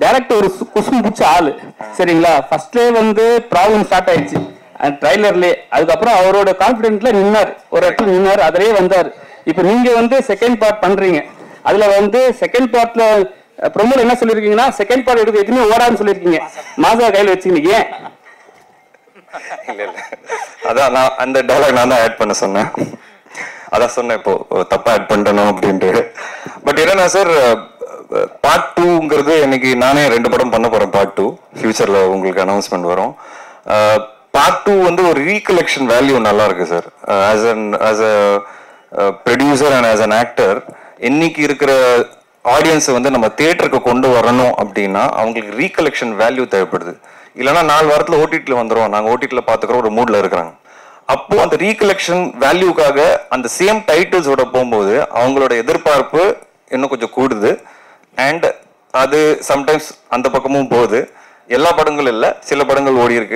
Director ஒரு சு- குசும் பிடிச்ச ஆளு சரிங்களா ஃபர்ஸ்ட்லே வந்து ப்ராப்ளம் ஸ்டார்ட் ஆயிடுச்சு அந்த ட்ரைலர்லயே அதுக்கப்புறம் அவரோட கான்பிடென்ட்ல நின்னார் ஒரு இடத்துல நின்னார் அதிலேயே வந்தார் இப்போ நீங்க வந்து செகண்ட் பார்ட் பண்றீங்க அதுல வந்து செகண்ட் பார்ட்ல ப்ரொமோட் என்ன சொல்லிருக்கீங்கன்னா செகண்ட் பார்ட் எடுக்க எதுவுமே ஓடாதுன்னு சொல்லிருக்கீங்க மாசா கையில வச்சுக்கிங்க ஏன் இல்ல இல்ல அதான் நான் அந்த டைலாக் நான் தான் ஆட் பண்ண சொன்னேன் அதான் சொன்னேன் இப்போ தப்பா ஆட் பண்ணிட்டணும் அப்படின்ட்டு பட் என்னன்னா சார் பார்ட் டூங்கிறது இன்னைக்கு நானே ரெண்டு படம் பண்ண போறேன் பார்ட் டூ ஃபியூச்சர்ல உங்களுக்கு அனௌன்ஸ்மெண்ட் வரும் பார்ட் டூ வந்து ஒரு ரீகலெக்ஷன் வேல்யூ நல்லா இருக்கு sir as an as a producer and as an actor இன்னைக்கு இருக்கிற ஆடியன்ஸை வந்து நம்ம தியேட்டருக்கு கொண்டு வரணும் அப்படின்னா அவங்களுக்கு ரீகலெக்ஷன் வேல்யூ தேவைப்படுது இல்லைன்னா நாலு வாரத்தில் ஓடிடியில் வந்துடும் நாங்கள் ஓடிடியில் பார்த்துக்கிறோம் ஒரு மூடில் இருக்கிறாங்க அப்போ அந்த ரீகலெக்ஷன் வேல்யூக்காக அந்த சேம் டைட்டில்ஸோட போகும்போது அவங்களோட எதிர்பார்ப்பு இன்னும் கொஞ்சம் கூடுது அண்ட் அது சம்டைம்ஸ் அந்த பக்கமும் போகுது எல்லா படங்களும் இல்லை சில படங்கள் ஓடி இருக்கு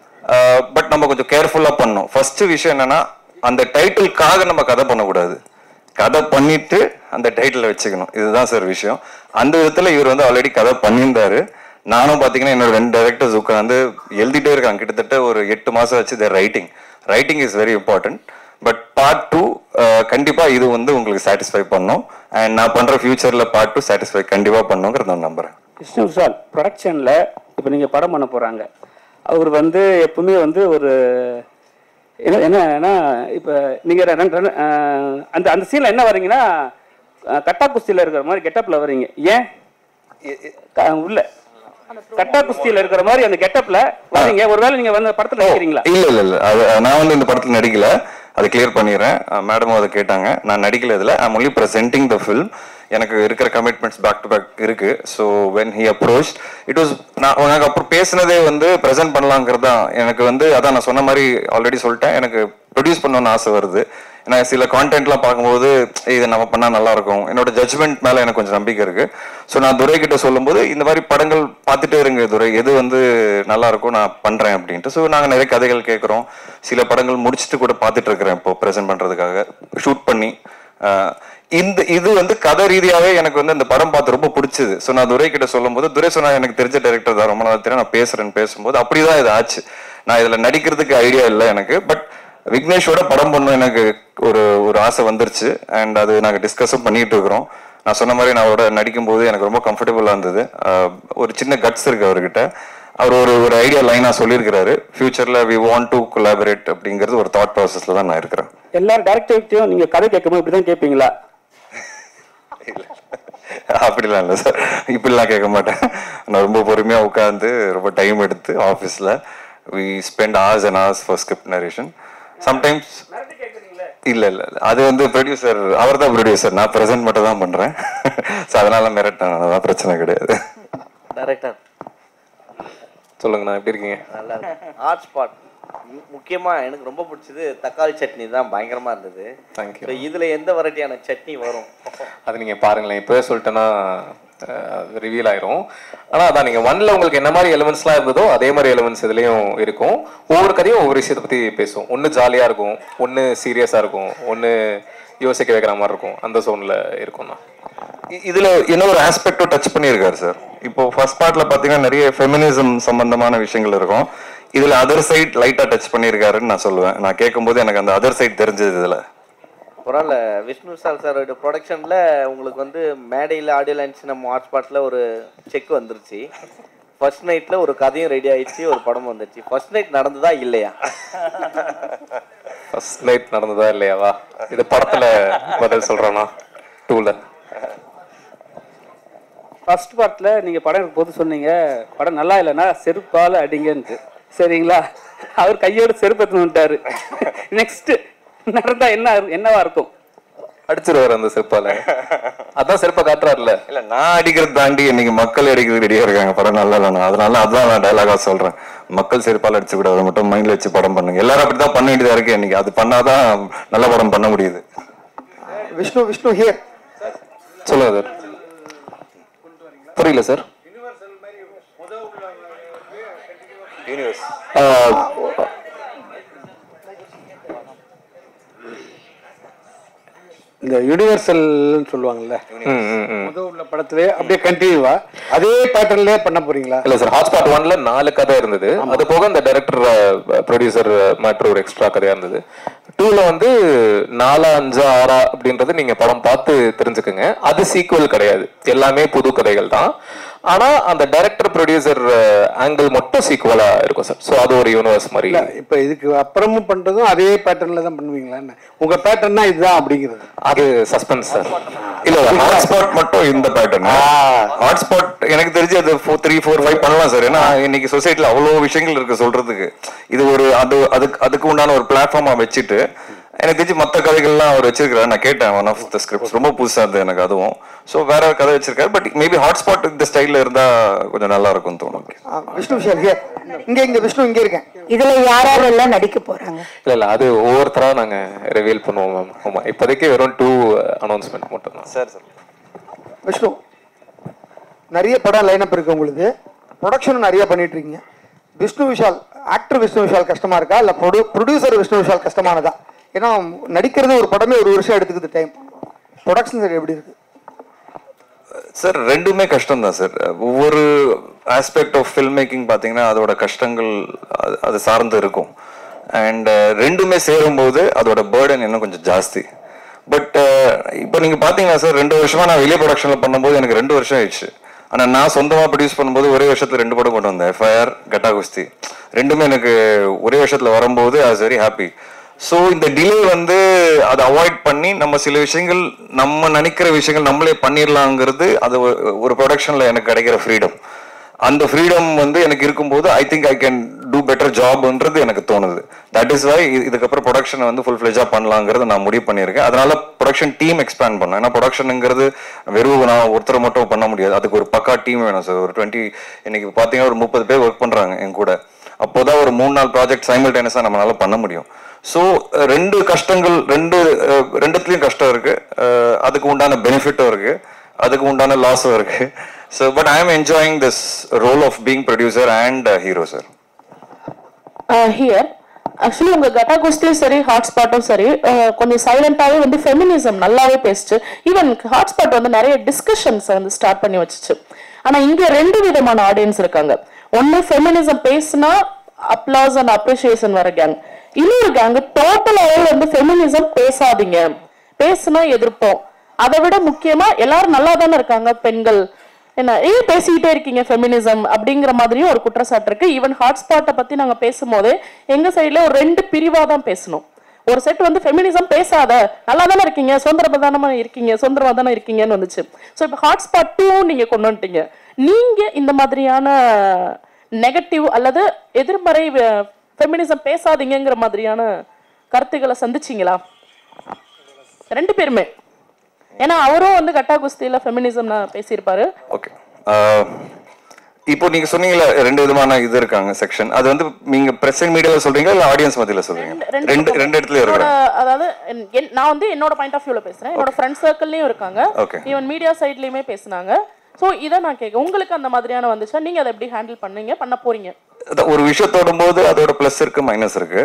பட் நம்ம கொஞ்சம் கேர்ஃபுல்லாக பண்ணணும் ஃபர்ஸ்ட் விஷயம் என்னன்னா அந்த டைட்டிலுக்காக நம்ம கதை பண்ணக்கூடாது கதை பண்ணிட்டு அந்த டைட்டில் வச்சுக்கணும் இதுதான் சார் விஷயம் அந்த விதத்துல இவர் வந்து ஆல்ரெடி கதை பண்ணியிருந்தாரு நானும் பாத்தீங்கன்னா என்னோட ரெண்டு டைரக்டர்ஸ் உட்காந்து எழுதிட்டே இருக்காங்க கிட்டத்தட்ட ஒரு எட்டு மாசம் வச்சு their writing writing is very important but part two கண்டிப்பா இது வந்து உங்களுக்கு சாட்டிஸ்ஃபை பண்ணும் அண்ட் நான் பண்ற ஃபியூச்சர்ல பார்ட் டூ சாட்டிஸ்ஃபை கண்டிப்பா பண்ணுங்கிறத நான் நம்புறேன் விஷ்ணு விஷால் ப்ரொடக்ஷன்ல இப்போ நீங்க படம் பண்ண போறாங்க அவர் வந்து எப்பவுமே வந்து ஒரு என்ன என்னன்னா இப்போ நீங்க ரெண்டு- ரெண்டு, அஹ், அந்த அந்த சீன்ல என்ன வரீங்கன்னா அஹ், கட்டா குஸ்தியில இருக்கிற மாதிரி கெட்டப்ல வரீங்க ஏன் க- உள்ள கட்டா குஸ்தியில இருக்கிற மாதிரி அந்த கெட்டப்ல வரீங்க ஒருவேளை நீங்க வந்து படத்துல நடிக்கிறீங்களா இல்ல இல்ல இல்ல அது நான் வந்து இந்த படத்துல நடிக்கல அதை கிளியர் பண்ணிடுறேன் மேடமும் அதை கேட்டாங்க நான் நடிக்கல இதுல I'm only presenting the film எனக்கு இருக்கிற கமிட்மெண்ட்ஸ் பேக் டு பேக் இருக்கு so when he approach it was நான் எனக்கு அப்புறம் பேசினதே வந்து ப்ரெசென்ட் பண்ணலாங்கிறது தான் எனக்கு வந்து அதான் நான் சொன்ன மாதிரி ஆல்ரெடி சொல்லிட்டேன் எனக்கு ப்ரொடியூஸ் பண்ணணும்னு ஆசை வருது ஏன்னா சில கான்டென்ட்லாம் பார்க்கும்போது இது நம்ம பண்ணா நல்லா இருக்கும் என்னோட ஜட்ஜ்மெண்ட் மேல எனக்கு கொஞ்சம் நம்பிக்கை இருக்கு ஸோ நான் துரை கிட்ட சொல்லும்போது இந்த மாதிரி படங்கள் பார்த்துட்டே இருங்க துரை எது வந்து நல்லா இருக்கும் நான் பண்றேன் அப்படின்ட்டு ஸோ நாங்கள் நிறைய கதைகள் கேட்குறோம் சில படங்கள் முடிச்சுட்டு கூட பார்த்துட்டு இருக்கிறேன் இப்போ ப்ரெசென்ட் பண்றதுக்காக ஷூட் பண்ணி ஆஹ், இந்த இது வந்து கதை ரீதியாவே எனக்கு வந்து இந்த படம் பார்த்து ரொம்ப பிடிச்சது ஸோ நான் துரை கிட்ட சொல்லும்போது துரை சொன்னா எனக்கு தெரிஞ்ச டைரக்டர் தான் ரொம்ப நாள் தெரியும் நான் பேசுறேன்னு பேசும்போது அப்படிதான் இது ஆச்சு நான் இதுல நடிக்கிறதுக்கு ஐடியா இல்லை எனக்கு பட் விக்னேஷோட படம் பண்ணணும் எனக்கு ஒரு ஒரு ஆசை வந்துருச்சு அண்ட் அது நாங்கள் டிஸ்கஸும் பண்ணிட்டு இருக்கிறோம் நான் சொன்ன மாதிரி நான் அவரோட நடிக்கும்போது எனக்கு ரொம்ப கம்ஃபர்டபுளாக இருந்தது ஆஹ் ஒரு சின்ன கட்ஸ் இருக்கு அவர்கிட்ட அவர் ஒரு ஒரு ஐடியா லைனாக சொல்லியிருக்கிறாரு ஃபியூச்சரில் வி வாண்ட் டு கொலாபரேட் அப்படிங்கிறது ஒரு தாட் ப்ராசஸில் தான் நான் இருக்கிறேன் எல்லாரும் டேரக்டர்கிட்டையும் நீங்க கதை கேட்கும்போது இப்படிதான் கேட்பீங்களா அப்படிலாம் இல்லை சார் இப்படிலாம் கேட்க மாட்டேன் நான் ரொம்ப பொறுமையாக உட்காந்து ரொம்ப டைம் எடுத்து ஆஃபீஸில் we spend hours and hours for script narration sometimes இல்ல இல்ல இல்ல. அது வந்து ப்ரொடியூசர் அவர் தான் ப்ரொடியூசர் நான் ப்ரெசென்ட் மட்டும் தான் பண்றேன் ஸோ அதனால மிரட்டேன் அதான் பிரச்சனை கிடையாது டைரக்டர் சொல்லுங்கண்ணா எப்படி இருக்கீங்க நல்லா இருக்கு ஹாட் ஸ்பாட் முக்கியமா எனக்கு ரொம்ப பிடிச்சது தக்காளி சட்னி தான் பயங்கரமா இருந்தது Thank you. So, இதுல எந்த வெரைட்டியான சட்னி வரும் அது நீங்கள் பாருங்களேன் இப்போவே சொல்லிட்டேன்னா ரிவீல் ஆயிரும் ஆனால் அதான் நீங்கள் ஒன்ல உங்களுக்கு என்ன மாதிரி எலிமெண்ட்ஸ்லாம் இருந்ததோ அதே மாதிரி எலிமெண்ட்ஸ் இதுலேயும் இருக்கும் ஒவ்வொரு கதையும் ஒவ்வொரு விஷயத்தை பற்றி பேசும் ஒன்று ஜாலியாக இருக்கும் ஒன்று சீரியஸாக இருக்கும் ஒன்று யோசிக்க வைக்கிற மாதிரி இருக்கும் அந்த ஜோனில் இருக்கும்ண்ணா இ- இதுல இன்னொரு ஆஸ்பெக்டும் டச் பண்ணியிருக்காரு சார் இப்போ ஃபர்ஸ்ட் பார்ட்ல பாத்தீங்கன்னா நிறைய ஃபெமினிசம் சம்பந்தமான விஷயங்கள் இருக்கும் இதுல அதர் சைட் லைட்டா டச் பண்ணியிருக்காருன்னு நான் சொல்லுவேன் நான் கேட்கும்போது எனக்கு அந்த அதர் சைட் தெரிஞ்சது இதுல பரவாயில்ல விஷ்ணு சார் சாரோட ப்ரொடக்ஷனில் உங்களுக்கு வந்து மேடையில் ஆடியோ லான்ச் நம்ம ஹாட் ஸ்பாட்டில் ஒரு செக் வந்துருச்சு ஃபர்ஸ்ட் நைட்டில் ஒரு கதையும் ரெடி ஆயிடுச்சு ஒரு படம் வந்துருச்சு ஃபர்ஸ்ட் நைட் நடந்ததா இல்லையா ஃபர்ஸ்ட் நைட் நடந்ததா இல்லையாவா இது படத்தில் பதில் சொல்கிறேண்ணா டூவில் ஃபர்ஸ்ட் பார்ட்ல நீங்க படம் எடுக்கும் போது சொன்னீங்க படம் நல்லா இல்லைன்னா செருப்பால அடிங்கன்ட்டு சரிங்களா அவர் கையோட செருப்பு எடுத்துன்னு வந்துட்டாரு நெக்ஸ்ட் நடந்தா என்ன என்னவா இருக்கும் அடிச்சிருவாரு அந்த செருப்பால அதான் செருப்பை காட்டுறாருல்ல இல்ல நான் அடிக்கிறது தாண்டி இன்னைக்கு மக்கள் அடிக்கிறது ரெடியா இருக்காங்க படம் நல்லா இல்லைண்ணா அதனால அதான் நான் டைலாகா சொல்றேன் மக்கள் செருப்பால் அடிச்சு கூடாது மட்டும் மைண்ட்ல வச்சு படம் பண்ணுங்க எல்லாரும் அப்படிதான் பண்ண வேண்டியதா இருக்கு இன்னைக்கு அது பண்ணாதான் நல்ல படம் பண்ண முடியுது விஷ்ணு விஷ்ணு ஹியர் சொல்லுங்க சார் புரியல சார் இந்த யூனிவர்சல்னு சொல்லுவாங்கல்ல ம், ம், ம். முதல் உள்ள படத்திலே அப்படியே கண்டினியூவா அதே பேட்டர்ன்லயே பண்ண போறீங்களா இல்ல சார் ஹாட்ஸ்பாட் ஒன்ல நாலு கதை இருந்தது அது போக இந்த டைரக்டர் ப்ரொடியூசர் மற்றும் ஒரு எக்ஸ்ட்ரா கதையா இருந்தது டூல வந்து நாலா அஞ்சா ஆறா அப்படின்றது நீங்க படம் பார்த்து தெரிஞ்சுக்குங்க அது சீக்குவல் கிடையாது எல்லாமே புது கதைகள் தான் ஆனா அந்த டைரக்டர் ப்ரொடியூசர் ஆங்கிள் மட்டும் சீக்குவலா இருக்கும் சார் ஸோ அது ஒரு யூனிவர்ஸ் மாதிரி இல்ல இப்ப இதுக்கு அப்புறமும் பண்றதும் அதே பேட்டர்ன்ல தான் பண்ணுவீங்களா என்ன உங்க பேட்டர்னா இதுதான் அப்படிங்கிறது அது சஸ்பென்ஸ் சார் இல்ல ஹாட்ஸ்பாட் மட்டும் இந்த பேட்டர்ன் ஹாட்ஸ்பாட் எனக்கு தெரிஞ்சு அது ஃபோர் த்ரீ ஃபோர் ஃபைவ் பண்ணலாம் சார் ஏன்னா இன்னைக்கு சொசைட்டில அவ்வளோ விஷயங்கள் இருக்கு சொல்றதுக்கு இது ஒரு அது அதுக்கு அதுக்கு உண்டான ஒரு பிளாட்ஃபார்மா வச்சுட்டு எனக்கு தெரிஞ்சு மற்ற கதைகள்லாம் அவர் வச்சிருக்காரு நான் கேட்டேன் ஒன் ஆஃப் த ஸ்கிரிப்ட்ஸ் ரொம்ப புதுசா இருந்தது எனக்கு அதுவும் ஸோ வேற ஒரு கதை வச்சிருக்காரு பட் மேபி ஹாட்ஸ்பாட் இந்த ஸ்டைல்ல இருந்தா கொஞ்சம் நல்லா இருக்கும்னு தோணும் ஆ, விஷ்ணு விஷால் ஹியர் இங்க இங்க விஷ்ணு இங்க இருக்கேன் இதுல யார் யாரெல்லாம் நடிக்க போறாங்க இல்ல இல்ல அது ஒவ்வொருத்தரா நாங்க ரிவீல் பண்ணுவோம் மேம் ஆமா இப்போதைக்கு வெறும் டூ அனௌன்ஸ்மெண்ட் மட்டும் தான் சார் சார் விஷ்ணு நிறைய படம் லைனப் இருக்கு உங்களுக்கு ப்ரொடக்ஷனும் நிறைய பண்ணிட்டு இருக்கீங்க விஷ்ணு விஷால் ஆக்டர் விஷ்ணு விஷால் கஷ்டமா இருக்கா இல்ல ப்ரொடியூசர் விஷ்ணு விஷால் கஷ்டமானதா ஏன்னா நடிக்கிறது ஒரு படமே ஒரு வருஷம் எடுத்துக்குது டைம் ப்ரொடக்ஷன் சைடு எப்படி இருக்கு சார் ரெண்டுமே கஷ்டம் தான் சார் ஒவ்வொரு ஆஸ்பெக்ட் ஆஃப் ஃபில்ம் மேக்கிங் பார்த்தீங்கன்னா அதோட கஷ்டங்கள் அது- அது சார்ந்து இருக்கும் அண்ட் ரெண்டுமே சேரும்போது அதோட பேர்டன் இன்னும் கொஞ்சம் ஜாஸ்தி பட் இப்போ நீங்கள் பார்த்தீங்கன்னா சார் ரெண்டு வருஷமா நான் வெளியே ப்ரொடக்ஷனில் பண்ணும்போது எனக்கு ரெண்டு வருஷம் ஆயிடுச்சு ஆனால் நான் சொந்தமாக ப்ரொடியூஸ் பண்ணும்போது ஒரே வருஷத்துல ரெண்டு படம் கொண்டு வந்தேன் எஃப்ஐஆர் கட்டா குஸ்தி ரெண்டுமே எனக்கு ஒரே வருஷத்தில் வரும்போது I was very happy so இந்த டிலே வந்து அதை அவாய்ட் பண்ணி நம்ம சில விஷயங்கள் நம்ம நினைக்கிற விஷயங்கள் நம்மளே பண்ணிடலாங்கிறது அது ஒரு- ஒரு ப்ரொடக்ஷனில் எனக்கு கிடைக்கிற ஃப்ரீடம் அந்த ஃப்ரீடம் வந்து எனக்கு இருக்கும்போது I think I can do better ஜாப்ன்றது எனக்கு தோணுது தட் இஸ் வை இதுக்கப்புறம் ப்ரொடக்ஷனை வந்து ஃபுல் ஃப்ளெஜாக பண்ணலாங்கிறது நான் முடிவு பண்ணியிருக்கேன் அதனால ப்ரொடக்ஷன் டீம் எக்ஸ்பேண்ட் பண்ணேன் ஏன்னா ப்ரொடக்ஷனுங்கிறது வெறும் நான் ஒருத்தர் மட்டும் பண்ண முடியாது அதுக்கு ஒரு பக்கா டீம் வேணும் சார் ஒரு டுவெண்ட்டி இன்னைக்கு பார்த்தீங்கன்னா ஒரு முப்பது பேர் ஒர்க் பண்ணுறாங்க என் கூட அப்போதான் ஒரு மூணு நாள் ப்ராஜெக்ட் சைமல்டேனியஸாக நம்மளால பண்ண முடியும் ஸோ ரெண்டு கஷ்டங்கள் ரெண்டு அஹ், ரெண்டுத்துலயும் கஷ்டம் இருக்கு அஹ், அதுக்கு உண்டான பெனிஃபிட்டும் இருக்கு அதுக்கு உண்டான லாஸும் இருக்கு so but I am enjoying this role of being producer and hero sir here actually உங்க கட்டா குஸ்தியும் சரி ஹாட்ஸ்பாட்டும் சரி அஹ், கொஞ்சம் சைலண்டாவே வந்து ஃபெமினிசம் நல்லாவே பேசுச்சு ஈவன் ஹாட்ஸ்பாட் வந்து நிறைய டிஸ்கஷன்ஸ் வந்து ஸ்டார்ட் பண்ணி வச்சுச்சு ஆனா இங்க ரெண்டு விதமான ஆடியன்ஸ் இருக்காங்க ஒன்னு ஃபெமினிசம் பேசினா அப்ளாஸ் அண்ட் அப்ரிசியேஷன் வர கேங் இன்னொரு கேங் டோட்டலாவே வந்து ஃபெமினிசம் பேசாதீங்க பேசுனா எதிர்ப்போம் அதை விட முக்கியமா எல்லாரும் நல்லா தானே இருக்காங்க பெண்கள் என்ன ஏன் பேசிக்கிட்டே இருக்கீங்க ஃபெமினிசம் அப்படிங்கிற மாதிரியும் ஒரு குற்றச்சாட்டு இருக்கு ஈவன் ஹாட்ஸ்பாட்டை பத்தி நாங்க பேசும்போதே எங்க சைடுல ஒரு ரெண்டு பிரிவா தான் பேசணும் ஒரு செட் வந்து ஃபெமினிசம் பேசாத நல்லா தானே இருக்கீங்க சுதந்திரமா தானே இருக்கீங்க சுதந்திரமா தானே இருக்கீங்கன்னு வந்துச்சு ஸோ இப்போ ஹாட்ஸ்பாட் டூ நீங்க கொண்டு வந்துட்டீங்க நீங்க இந்த மாதிரியான நெகட்டிவ் அல்லது எதிர்மறை ஃபெமினிசம் பேசாதீங்கங்கிற மாதிரியான கருத்துக்களை சந்திச்சீங்களா ரெண்டு பேருமே ஏன்னா அவரும் வந்து கட்டா குஸ்தியில ஃபெமினிசம் நான் பேசியிருப்பாரு ஓகே இப்போ நீங்க சொன்னீங்கல்ல ரெண்டு விதமான இது இருக்காங்க செக்ஷன் அது வந்து நீங்க பிரஸ் மீடியால சொல்றீங்களா இல்ல ஆடியன்ஸ் மத்தியில சொல்றீங்க ரெண்டு பக்கம். ரெண்டு இடத்துல என்னோட இருக்கிறாங்க அதாவது என்- என்- நான் வந்து என்னோட பாயிண்ட் ஆஃப் வியூல பேசுறேன் என்னோட ஃப்ரெண்ட் சர்க்கிள்லயும் இருக்காங்க Okay. ஈவன் மீடியா சைட்லயுமே பேசுனாங்க சோ இதை நான் கேட்க உங்களுக்கு அந்த மாதிரியான வந்துச்சா நீங்க அதை எப்படி ஹேண்டில் பண்ணீங்க பண்ண போறீங்க அதான் ஒரு விஷயத்தோடும் போது அதோட ப்ளஸ் இருக்கு மைனஸ் இருக்கு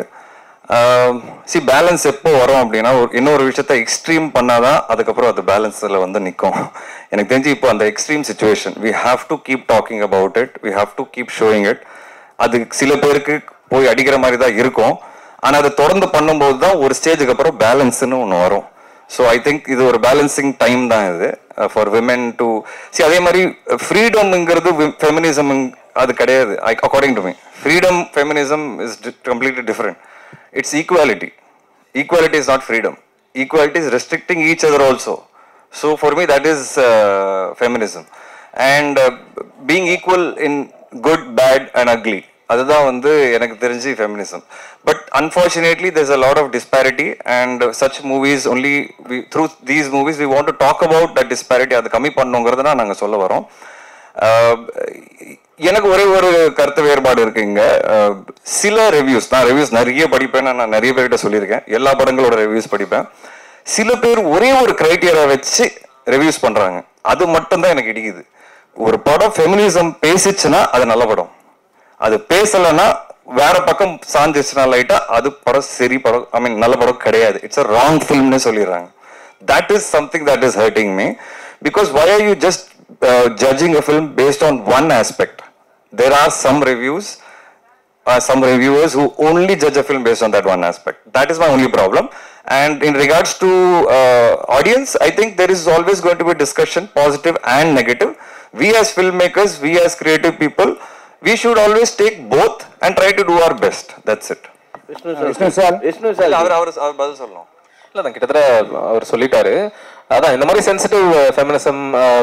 சி பேலன்ஸ் எப்போ வரும் அப்படின்னா ஒரு இன்னொரு விஷயத்த எக்ஸ்ட்ரீம் பண்ணாதான் அதுக்கப்புறம் அது பேலன்ஸில் வந்து நிற்கும் எனக்கு தெரிஞ்சு இப்போ அந்த extreme situation we have to keep talking about it we have to keep showing it அது சில பேருக்கு போய் அடிக்கிற மாதிரி தான் இருக்கும் ஆனால் அதை தொடர்ந்து பண்ணும்போது தான் ஒரு ஸ்டேஜுக்கு அப்புறம் பேலன்ஸ்னு ஒன்று வரும் ஸோ ஐ திங்க் இது ஒரு பேலன்சிங் டைம் தான் இது ஃபார் விமென் டு சி அதே மாதிரி ஃப்ரீடம்ங்கிறது ஃபெமினிசம் அது கிடையாது according to me freedom feminism is completely different it's equality equality is not freedom equality is restricting each other also so for me that is feminism and being equal in good bad and ugly அதுதான் வந்து எனக்கு தெரிஞ்சு feminism but unfortunately there's a lot of disparity and such movies only we, through these movies we want to talk about that disparity அது கம்மி பண்ணுங்கிறத தான் நாங்கள் சொல்ல வரோம் ஆஹ் எனக்கு ஒரே ஒரு கருத்து வேறுபாடு இருக்கு இங்க ஆஹ் சில ரிவ்யூஸ் நான் ரிவ்யூஸ் நிறைய படிப்பேன் நான் நிறைய பேர்கிட்ட சொல்லியிருக்கேன் எல்லா படங்களோட ரிவ்யூஸ் படிப்பேன் சில பேர் ஒரே ஒரு கிரைட்டீரியா வச்சு ரிவ்யூஸ் பண்றாங்க அது மட்டும் தான் எனக்கு இடிக்குது ஒரு படம் ஃபெமினிசம் பேசிச்சுன்னா அது நல்ல படம் அது பேசலைன்னா வேற பக்கம் சாஞ்சிச்சுன்னா லைட்டா அது படம் சரி படம் ஐ மீன் நல்ல படம் கிடையாது இட்ஸ் அ ராங் ஃபில்ம்னு சொல்லிடுறாங்க that is something that is hurting me because why are you just uh, judging a film based on one aspect there are some reviews uh, some reviewers who only judge a film based on that one aspect. That is my only problem. And in regards to uh, audience, I think there is always going to be discussion, positive and negative. We as filmmakers, we as creative people, we should always take both and try to do our best. That's it. Vishnu Vishnu sir sir. Vishnu sir அவர் அவர் அவர் பதில் சொல்லணும் இல்லை நான் கிட்டத்தட்ட அவர் சொல்லிட்டாரு அதான் இந்த மாதிரி sensitive feminism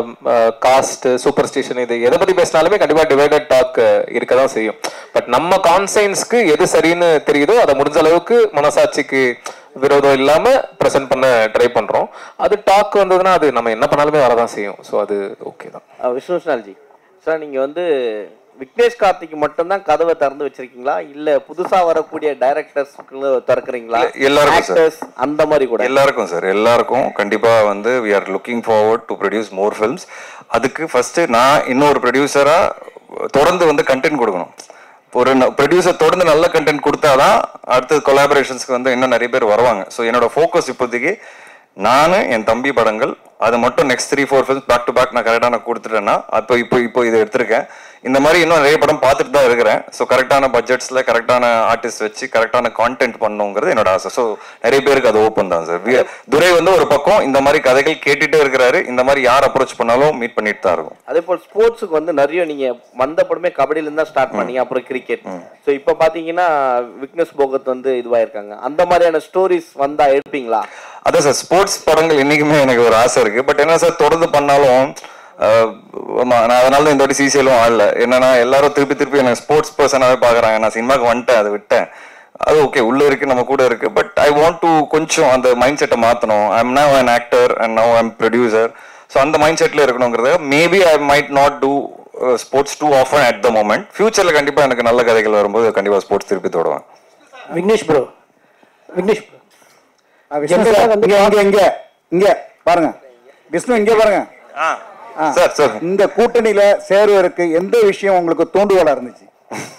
caste superstition இது எதை பத்தி பேசினாலுமே கண்டிப்பா டிவைடட் டாக் இருக்க தான் செய்யும் பட் நம்ம கான்சைன்ஸ்க்கு எது சரின்னு தெரியுதோ அதை முடிஞ்ச அளவுக்கு மனசாட்சிக்கு விரோதம் இல்லாம ப்ரெசென்ட் பண்ண ட்ரை பண்றோம் அது டாக் வந்ததுன்னா அது நம்ம என்ன பண்ணாலுமே வரதான் செய்யும் ஸோ அது ஓகே தான் அஹ் விஷ்ணு சால்ஜி சார் நீங்க வந்து விக்னேஷ் கார்த்திக் மட்டும்தான் கதவை திறந்து வச்சிருக்கீங்களா இல்ல புதுசா வரக்கூடிய டைரக்டர்ஸ்க்கு திறக்கிறீங்களா இல்ல, எல்லாருக்கும் sir. Actors, அந்த மாதிரி கூட எல்லாருக்கும் சார் எல்லாருக்கும் கண்டிப்பா வந்து we are looking forward to produce more films அதுக்கு ஃபர்ஸ்ட் நான் இன்னொரு ப்ரொடியூசரா தொடர்ந்து வந்து கண்டென்ட் கொடுக்கணும் ஒரு ப்ரொடியூசர் தொடர்ந்து நல்ல கண்டென்ட் கொடுத்தாதான் அடுத்த கொலாபரேஷன்ஸ்க்கு வந்து இன்னும் நிறைய பேர் வருவாங்க ஸோ என்னோட ஃபோக்கஸ் இப்போதைக்கு நான் என் தம்பி படங்கள் அது மட்டும் next three four films back to back நான் கரெக்டாக நான் கொடுத்துட்டேன்னா அப்போ இப்போ இப்போ இதை எடுத்திருக்கேன் இந்த மாதிரி இன்னும் நிறைய படம் பார்த்துட்டு தான் இருக்கிறேன் ஸோ கரெக்டான பட்ஜெட்ஸில் கரெக்டான ஆர்டிஸ்ட் வச்சு கரெக்டான கான்டென்ட் பண்ணணுங்கிறது என்னோட ஆசை ஸோ நிறைய பேருக்கு அது ஓப்பன் தான் சார் துரை வந்து ஒரு பக்கம் இந்த மாதிரி கதைகள் கேட்டுட்டே இருக்கிறாரு இந்த மாதிரி யார் அப்ரோச் பண்ணாலும் மீட் பண்ணிட்டு தான் இருக்கும் அதே போல் ஸ்போர்ட்ஸுக்கு வந்து நிறைய நீங்க வந்த படமே கபடியில இருந்து தான் ஸ்டார்ட் பண்ணீங்க அப்புறம் கிரிக்கெட் சோ இப்போ பாத்தீங்கன்னா விக்னஸ் போகத் வந்து இதுவாயிருக்காங்க அந்த மாதிரியான ஸ்டோரிஸ் வந்தா எடுப்பீங்களா அதான் சார் ஸ்போர்ட்ஸ் படங்கள் என்னைக்குமே எனக்கு ஒரு ஆசை இருக்கு பட் என்ன சார் தொடர்ந்து பண்ணாலும் ஆஹ், ஆமா நான் அதனால தான் இந்த வாட்டி சிசிஎலும் ஆடல என்னன்னா எல்லாரும் திருப்பி திருப்பி எனக்கு ஸ்போர்ட்ஸ் பர்சனாவே பாக்குறாங்க நான் சினிமாக்கு வந்துட்டேன் அதை விட்டேன் அது ஓகே உள்ள இருக்கு நம்ம கூட இருக்கு பட் ஐ வாண்ட் டு கொஞ்சம் அந்த மைண்ட் செட்டை மாத்தணும் I am now an actor and now I'm producer so அந்த மைண்ட் செட்ல இருக்கணுங்கிறது maybe I might not do sports too often at the moment ஃபியூச்சர்ல கண்டிப்பா எனக்கு நல்ல கதைகள் வரும்போது கண்டிப்பா ஸ்போர்ட்ஸ் திருப்பி தொடுவேன் விக்னேஷ் ப்ரோ விக்னேஷ் ப்ரோ ஆ, விஷ்ணு சார், இங்க இங்க இங்க இங்க பாருங்க விஷ்ணு இங்க பாருங்க ஆ. சார் சார் இந்த கூட்டணியில சேருவதற்கு எந்த விஷயம் உங்களுக்கு தூண்டுகோலா இருந்துச்சு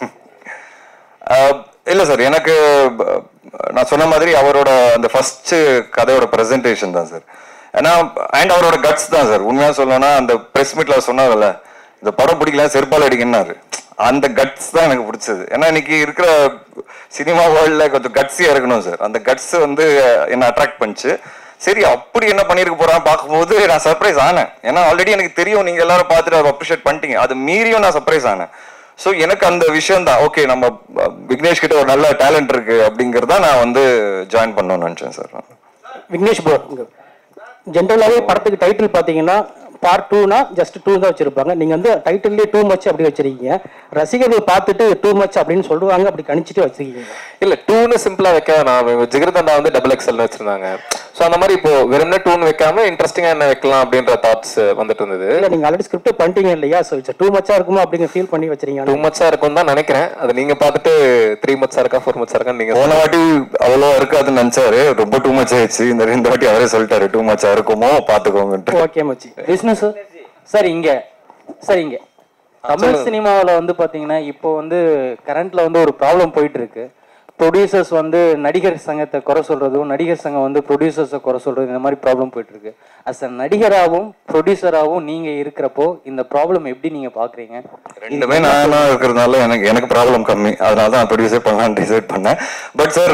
ஆஹ் இல்ல சார் எனக்கு ப- நான் சொன்ன மாதிரி அவரோட அந்த ஃபர்ஸ்ட் கதையோட பிரசன்டேஷன் தான் சார் ஏன்னா அண்ட் அவரோட கட்ஸ் தான் சார் உண்மையா சொல்லணும்னா அந்த பிரஸ் மீட்ல சொன்னாங்கல்ல இந்த படம் பிடிக்கல செருப்பால் அடிக்கன்னாரு அந்த கட்ஸ் தான் எனக்கு பிடிச்சது ஏன்னா இன்னைக்கு இருக்கிற சினிமா வேர்ல்ட்ல கொஞ்சம் கட்ஸியா இருக்கணும் சார் அந்த கட்ஸ் வந்து என்ன அட்ராக்ட் பண்ணுச்சு சரி அப்படி என்ன பண்ணிருக்க போறான் பார்க்கும்போது நான் சர்ப்ரைஸ் ஆனேன் ஏன்னா ஆல்ரெடி எனக்கு தெரியும் நீங்க எல்லாரும் பார்த்துட்டு அதை அப்ரிஷியேட் பண்ணிட்டீங்க அது மீறியும் நான் சர்ப்ரைஸ் ஆனேன் ஸோ எனக்கு அந்த விஷயம் தான் ஓகே நம்ம அஹ், விக்னேஷ் கிட்ட ஒரு நல்ல டேலண்ட் இருக்கு அப்படிங்கறத நான் வந்து ஜாயின் பண்ணணும்னு நினைச்சேன் சார் விக்னேஷ் ப்ரோ ஜென்ரலாகவே படத்துக்கு டைட்டில் பார்த்தீங்கன்னா பார்ட் டூனா ஜஸ்ட் டூ தான் வச்சிருப்பாங்க நீங்க வந்து டைட்டில்லே டூ மச் அப்படி வச்சிருக்கீங்க ரசிகர்கள் பார்த்துட்டு டூ மச் அப்படின்னு சொல்லுவாங்க அப்படி கணிச்சிட்டு வச்சிருக்கீங்க இல்ல டூன்னு சிம்பிளா வைக்க நான் ஜிகிருதண்டா வந்து டபுள் எக்ஸ்எல் வச்சிருந்தாங்க சோ அந்த மாதிரி இப்போ வெறும்னே டூன்னு வைக்காம இன்ட்ரெஸ்டிங்கா என்ன வைக்கலாம் அப்படின்ற தாட்ஸ் வந்துட்டு இருந்தது இல்ல நீங்க ஆல்ரெடி ஸ்கிரிப்ட் பண்ணிட்டீங்க இல்லையா ஸோ இட்ஸ் டூ மச்சா இருக்குமோ அப்படிங்க ஃபீல் பண்ணி வச்சிருக்கீங்க டூ மச்சா இருக்கும் தான் நினைக்கிறேன் அது நீங்க பார்த்துட்டு த்ரீ மச்சா இருக்கா ஃபோர் மச்சா இருக்கான்னு நீங்க போன வாட்டி அவ்வளோ இருக்காதுன்னு நினைச்சாரு ரொம்ப டூ மச் ஆயிடுச்சு இந்த இந்த வாட்டி அவரே சொல்லிட்டாரு டூ மச்சா இருக்குமோ பாத்துக்கோங்கன்ட்டு ஓகே மச்சி விஷ்ணு சார் சார் இங்க சார் இங்க தமிழ் சினிமாவுல வந்து பாத்தீங்கன்னா இப்போ வந்து கரண்ட்ல வந்து ஒரு ப்ராப்ளம் போயிட்டு இருக்கு ப்ரொடியூசர்ஸ் வந்து நடிகர் சங்கத்தை குறை சொல்றதும் நடிகர் சங்கம் வந்து ப்ரொடியூசர்ஸை குறை சொல்றதும் இந்த மாதிரி ப்ராப்ளம் போயிட்டு இருக்கு அஸ் அ நடிகராகவும் ப்ரொடியூசராகவும் நீங்க இருக்கிறப்போ இந்த ப்ராப்ளம் எப்படி நீங்க பாக்குறீங்க ரெண்டுமே நானா இருக்கிறதுனால எனக்கு எனக்கு ப்ராப்ளம் கம்மி அதனால தான் ப்ரொடியூசர் பண்ணலாம்னு டிசைட் பண்ணேன் but sir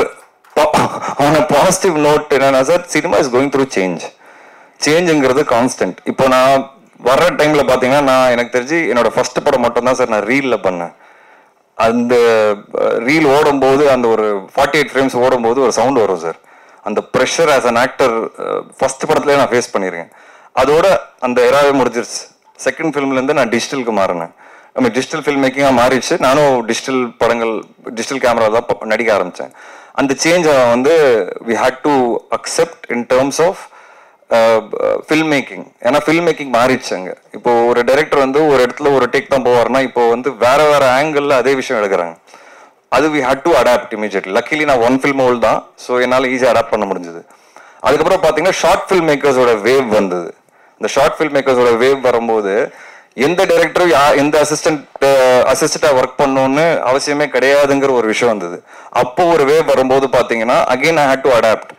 on positive note என்னன்னா sir cinema is going through change சேஞ்சுங்கிறது கான்ஸ்டன்ட் இப்போ நான் வர்ற டைம்ல பாத்தீங்கன்னா நான் எனக்கு தெரிஞ்சு என்னோட ஃபர்ஸ்ட் படம் மட்டும் தான் சார் நான் ரீல்ல பண்ணேன் அந்த ரீல் ஓடும்போது அந்த ஒரு ஃபார்ட்டி எயிட் ஃப்ரேம்ஸ் ஓடும்போது ஒரு சவுண்ட் வரும் சார் அந்த pressure as an actor first படத்துலேயே நான் ஃபேஸ் பண்ணியிருக்கேன் அதோட அந்த எராவே முடிஞ்சிருச்சு செகண்ட் ஃபிலிம்லேருந்து நான் டிஜிட்டலுக்கு மாறினேன் நம்ம டிஜிட்டல் ஃபில்ம் மேக்கிங்காக மாறிடுச்சு நானும் டிஜிட்டல் படங்கள் டிஜிட்டல் கேமரா தான் ப- நடிக்க ஆரம்பித்தேன் அந்த சேஞ்சை வந்து we had to accept in terms of film making ஏன்னா ஃபில்ம் மேக்கிங் மாறிடுச்சு அங்க இப்போ ஒரு டைரக்டர் வந்து ஒரு இடத்துல ஒரு டேக் தான் போவார்னா இப்போ வந்து வேற வேற ஆங்கிள் அதே விஷயம் எடுக்கிறாங்க அது we had to adapt immediately luckily நான் ஒன் ஃபில்ம் ஹோல் தான் ஸோ என்னால் ஈஸியாக அடாப்ட் பண்ண முடிஞ்சது அதுக்கப்புறம் பார்த்தீங்கன்னா ஷார்ட் ஃபில்ம் மேக்கர்ஸோட வேவ் வந்தது இந்த ஷார்ட் ஃபில்ம் மேக்கர்ஸோட வேவ் வரும்போது எந்த டைரக்டரும் யா எந்த அசிஸ்டன்ட் அசிஸ்டண்டாக ஒர்க் பண்ணணும்னு அவசியமே கிடையாதுங்கிற ஒரு விஷயம் வந்தது அப்போ ஒரு வேவ் வரும்போது பார்த்தீங்கன்னா again I had to adapt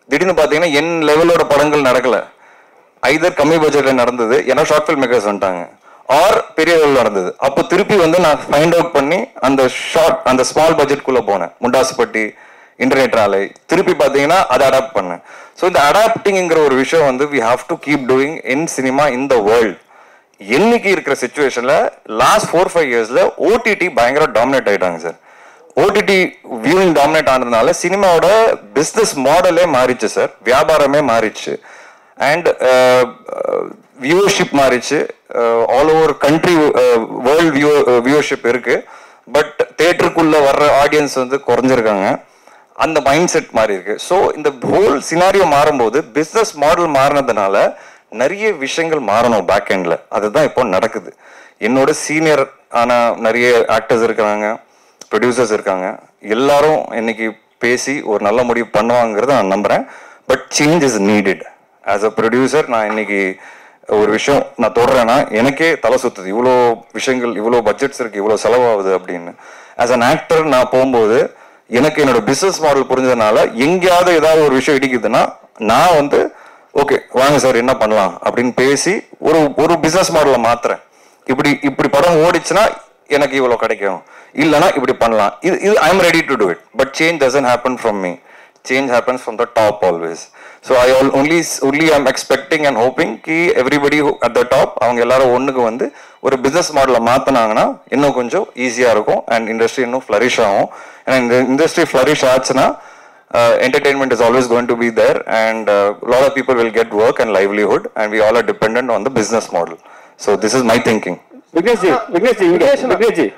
திடீர்னு பார்த்தீங்கன்னா என் லெவலோட படங்கள் நடக்கல ஐதர் கம்மி பட்ஜெட்ல நடந்தது ஏன்னா ஷார்ட் ஃபில்ம் மேக்கர்ஸ் வந்துட்டாங்க ஆர் பெரிய லெவல் நடந்தது அப்போ திருப்பி வந்து நான் ஃபைண்ட் அவுட் பண்ணி அந்த ஷார்ட் அந்த ஸ்மால் பட்ஜெட்குள்ள போனேன் முண்டாசுப்பட்டி இன்டர்நெட் ஆலை திருப்பி பார்த்தீங்கன்னா அதை அடாப்ட் பண்ணேன் ஸோ இந்த அடாப்டிங்கிற ஒரு விஷயம் வந்து we have to keep doing in cinema in the world என்னைக்கு இருக்கிற சுச்சுவேஷன்ல லாஸ்ட் ஃபோர் ஃபைவ் இயர்ஸ்ல ஓடிடி பயங்கர டாமினேட் ஆயிட்டாங்க சார் ஓடிடி வியூவிங் டாமினேட் ஆனதுனால சினிமாவோட பிஸ்னஸ் மாடலே மாறிச்சு சார் வியாபாரமே மாறிச்சு அண்ட் வியூவர்ஷிப் மாறிச்சு all over country world view viewership இருக்கு பட் தேட்டருக்குள்ள வர்ற ஆடியன்ஸ் வந்து குறைஞ்சிருக்காங்க அந்த மைண்ட் செட் மாறி இருக்கு ஸோ இந்த ஹோல் சினாரியோ மாறும்போது பிஸ்னஸ் மாடல் மாறினதுனால நிறைய விஷயங்கள் மாறணும் பேக் எண்ட்ல அதுதான் இப்போ நடக்குது என்னோட சீனியர் ஆன நிறைய ஆக்டர்ஸ் இருக்கிறாங்க ப்ரொடியூசர்ஸ் இருக்காங்க எல்லாரும் இன்னைக்கு பேசி ஒரு நல்ல முடிவு பண்ணுவாங்கிறத நான் நம்புறேன் but change is needed as a producer நான் இன்னைக்கு ஒரு விஷயம் நான் தொடறேன்னா எனக்கே தலை சுத்துது இவ்வளோ விஷயங்கள் இவ்வளோ பட்ஜெட்ஸ் இருக்கு இவ்வளோ செலவாகுது அப்படின்னு ஆஸ் அன் ஆக்டர் நான் போகும்போது எனக்கு என்னோட பிசினஸ் மாடல் புரிஞ்சதுனால எங்கேயாவது ஏதாவது ஒரு விஷயம் இடிக்குதுன்னா நான் வந்து ஓகே வாங்க சார் என்ன பண்ணலாம் அப்படின்னு பேசி ஒரு ஒரு பிசினஸ் மாடலை மாத்துறேன் இப்படி இப்படி படம் ஓடிச்சுன்னா எனக்கு இவ்வளோ கிடைக்கும் இல்லைன்னா இப்படி பண்ணலாம் இது இது I am ready to do it but change doesn't happen from me change happens from the top always so I all only only I'm expecting and hoping கி எவ்ரிபடி அட் த டாப் அவங்க எல்லாரும் ஒன்றுக்கு வந்து ஒரு business மாடலை மாற்றினாங்கன்னா இன்னும் கொஞ்சம் ஈஸியாக இருக்கும் அண்ட் இண்டஸ்ட்ரி இன்னும் ஃப்ளரிஷ் ஆகும் ஏன்னா இந்த இண்டஸ்ட்ரி ஃப்ளரிஷ் ஆச்சுன்னா uh, entertainment is always going to be there and uh, a lot of people will get work and livelihood and we all are dependent on the business model so this is my thinking Vignesh ji Vignesh ji இங்க Vignesh G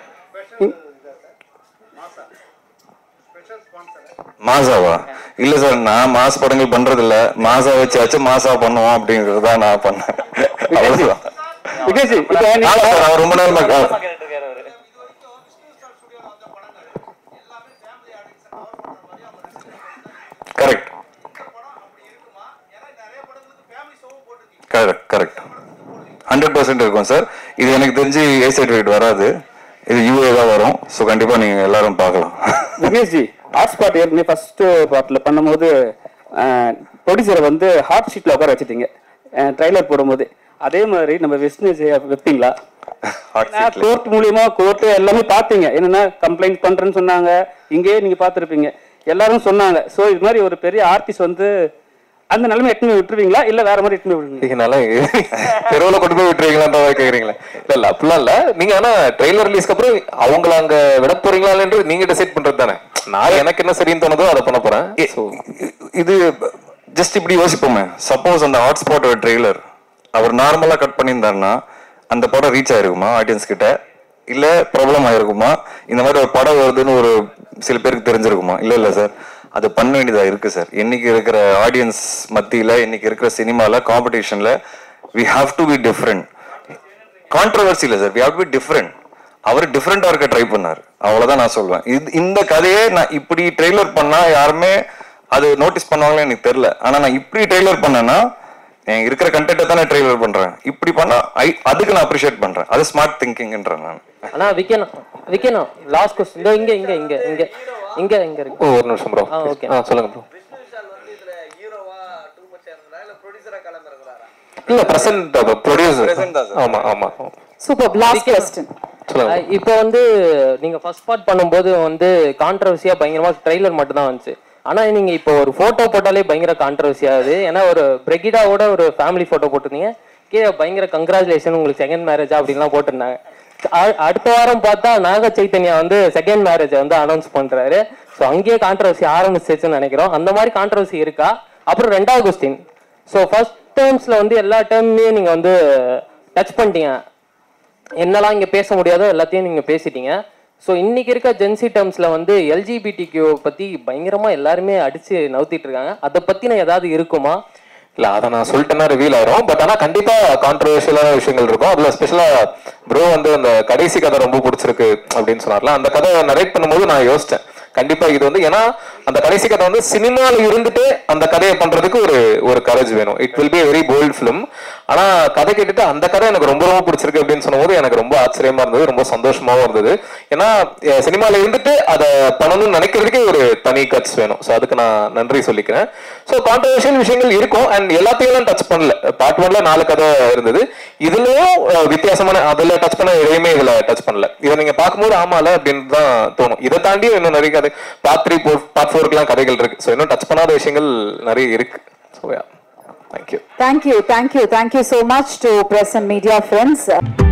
மாசாவா இல்ல sir நான் mass படங்கள் பண்றது இல்ல மாசா வச்சாச்சும் மாசா பண்ணுவோம் அப்படிங்கறது தான் நான் பண்ணேன் அவ்வளவுதான் விக்னேஷ் ஜி இப்போ ஆமா சார் அவர் ரொம்ப நேரமா correct correct correct hundred percent இருக்கும் சார் இது எனக்கு தெரிஞ்சு ஏ சர்டிஃபிகேட் வராது இது யூஏ தான் வரும் ஸோ கண்டிப்பா நீங்க எல்லாரும் பார்க்கலாம் விக்னேஷ் ஜி ஹாட் ஸ்பாட் ஏற்கனவே ஃபர்ஸ்ட் பார்ட்ல பண்ணும்போது ப்ரொடியூசரை வந்து ஹாட் ஷீட்ல உட்கார வச்சுட்டீங்க ட்ரைலர் போடும்போது அதே மாதிரி நம்ம விஷ்ணு ஜெயா வைப்பீங்களா Hot seat ல. கோர்ட் மூலியமா கோர்ட் எல்லாமே பார்த்தீங்க என்னன்னா கம்ப்ளைண்ட் பண்றேன்னு சொன்னாங்க இங்கேயே நீங்க பார்த்துருப்பீங்க எல்லாரும் சொன்னாங்க ஸோ இது மாதிரி ஒரு பெரிய ஆர்டிஸ்ட் வந்து அந்த நிலைமை எட்டுமே விட்டுருவீங்களா இல்ல வேற மாதிரி எட்டுமே விடுவீங்களா இதனால தெருவுல கொண்டு போய் விட்டுருவீங்களான்ற மாதிரி கேக்குறீங்களா இல்ல இல்ல அப்படிலாம் இல்ல நீங்க ஆனா ட்ரெய்லர் ரிலீஸ்க்கு அப்புறம் அவங்கள அங்க விட போறீங்களான்றது நீங்க டிசைட் பண்றது தானே நான் எனக்கு என்ன சரின்னு தோணுதோ அதை பண்ண போறேன் So, இது ஜஸ்ட் இப்படி யோசிப்போமே சப்போஸ் அந்த ஹாட்ஸ்பாட்டோட ட்ரெய்லர் அவர் நார்மலா கட் பண்ணியிருந்தாருன்னா அந்த படம் ரீச் ஆயிருக்குமா ஆடியன்ஸ் கிட்ட இல்ல ப்ராப்ளம் ஆயிருக்குமா இந்த மாதிரி ஒரு படம் வருதுன்னு ஒரு சில பேருக்கு தெரிஞ்சிருக்குமா இல்ல இல்ல சார் அது பண்ண வேண்டியதா இருக்கு சார் இன்னைக்கு இருக்கிற ஆடியன்ஸ் மத்தியில இன்னைக்கு இருக்கிற சினிமால காம்படிஷன்ல we have to be different controversy இல்லை sir we have be different அவர் டிஃப்ரெண்டா இருக்க ட்ரை பண்ணார் அவ்வளவுதான் நான் சொல்வேன் இது இந்த கதையே நான் இப்படி ட்ரெய்லர் பண்ணா யாருமே அது நோட்டீஸ் பண்ணுவாங்களே எனக்கு தெரியல ஆனா நான் இப்படி ட்ரெய்லர் பண்ணேன்னா என் இருக்கிற கண்டென்ட்டை தானே ட்ரெய்லர் பண்றேன் இப்படி பண்ணா ஐ அதுக்கு நான் அப்ரிஷியேட் பண்றேன் அது ஸ்மார்ட் திங்கிங்ன்றேன் நான் அண்ணா விக்கணும் விக்கணும் லாஸ்ட் கொஸ்டின் இதோ இங்க இங்க இங்க இங்க இங்க இங்க இருக்கு ஓ, ஒரு நிமிஷம் ப்ரோ ஆ, okay. ஆ சொல்லுங்க ப்ரோ இல்ல பிரசன்ட் ப்ரொடியூசர் Present தான் sir. ஆமா ஆமா சூப்பர் லாஸ்ட் கொஸ்டின் சொல்லுங்க அஹ் இப்போ வந்து நீங்க ஃபர்ஸ்ட் பார்ட் பண்ணும்போது வந்து கான்ட்ரவர்சியா பயங்கரமா ட்ரெய்லர் மட்டும் தான் வந்துச்சு ஆனா நீங்க இப்போ ஒரு போட்டோ போட்டாலே பயங்கர கான்ட்ரவர்சி ஆகுது ஏன்னா ஒரு பிரெகிடாவோட ஒரு ஃபேமிலி போட்டோ போட்டிருந்தீங்க கீழே பயங்கர கங்க்ராச்சுலேஷன் உங்களுக்கு செகண்ட் மேரேஜா அப்படின்லாம் போட்டிருந்தாங்க அ- அடுத்த வாரம் பார்த்தா நாக சைத்தன்யா வந்து செகண்ட் மேரேஜை வந்து அனௌன்ஸ் பண்றாரு ஸோ அங்கேயே கான்ட்ரவர்சி ஆரம்பிச்சிச்சுன்னு நினைக்கிறோம் அந்த மாதிரி கான்ட்ரவர்சி இருக்கா அப்புறம் ரெண்டாவது கொஸ்டின் ஸோ ஃபர்ஸ்ட் டேர்ம்ஸ்ல வந்து எல்லா டேர்முமே நீங்க வந்து டச் பண்ணிட்டீங்க என்னெல்லாம் இங்க பேச முடியாதோ எல்லாத்தையும் நீங்க பேசிட்டீங்க ஸோ இன்னைக்கு இருக்க ஜென்சி டேர்ம்ஸ்ல வந்து எல்ஜிபிடி கியூ பத்தி பயங்கரமா எல்லாருமே அடிச்சு நவுத்திட்டு இருக்காங்க அதை பத்தின ஏதாவது இருக்குமா இல்ல அதை நான் சொல்லிட்டேன்னா ரிவீல் ஆயிரும் பட் ஆனா கண்டிப்பா கான்ட்ரவர்ஷியலான விஷயங்கள் இருக்கும் அதுல ஸ்பெஷலா ப்ரோ வந்து அந்த கடைசி கதை ரொம்ப பிடிச்சிருக்கு அப்படின்னு சொன்னார்ல அந்த கதை நரேட் பண்ணும்போது நான் யோசிச்சேன் கண்டிப்பா இது வந்து ஏன்னா அந்த கடைசி கதை வந்து சினிமால இருந்துட்டு அந்த கதையை பண்றதுக்கு ஒரு ஒரு கரேஜ் வேணும் it will be very bold film ஆனா கதை கேட்டுட்டு அந்த கதை எனக்கு ரொம்ப ரொம்ப பிடிச்சிருக்கு அப்படின்னு சொன்னபோது எனக்கு ரொம்ப ஆச்சரியமா இருந்தது ரொம்ப சந்தோஷமாவும் இருந்தது ஏன்னா அஹ், சினிமால இருந்துட்டு அதை பண்ணணும்னு நினைக்கிறதுக்கே ஒரு தனி கட்ஸ் வேணும் ஸோ அதுக்கு நான் நன்றி சொல்லிக்கிறேன் ஸோ கான்ட்ரவர்ஷியல் விஷயங்கள் இருக்கும் அண்ட் எல்லாத்தையும் டச் பண்ணல பார்ட் ஒன்ல நாலு கதை இருந்தது இதுலயும் அஹ், வித்தியாசமான அதுல டச் பண்ண எதையுமே இதுல டச் பண்ணல இதை நீங்க பார்க்கும்போது ஆமால அப்படின்னு தான் தோணும் இதை தாண்டி இன்னும் நிறைய கதை பார்ட் த்ரீ பார்ட் ஃபோருக்குலாம் கதைகள் இருக்கு ஸோ இன்னும் டச் பண்ணாத விஷயங்கள் நிறைய இருக்கு so yeah thank you Thank you, thank you, thank you so much to press and media friends.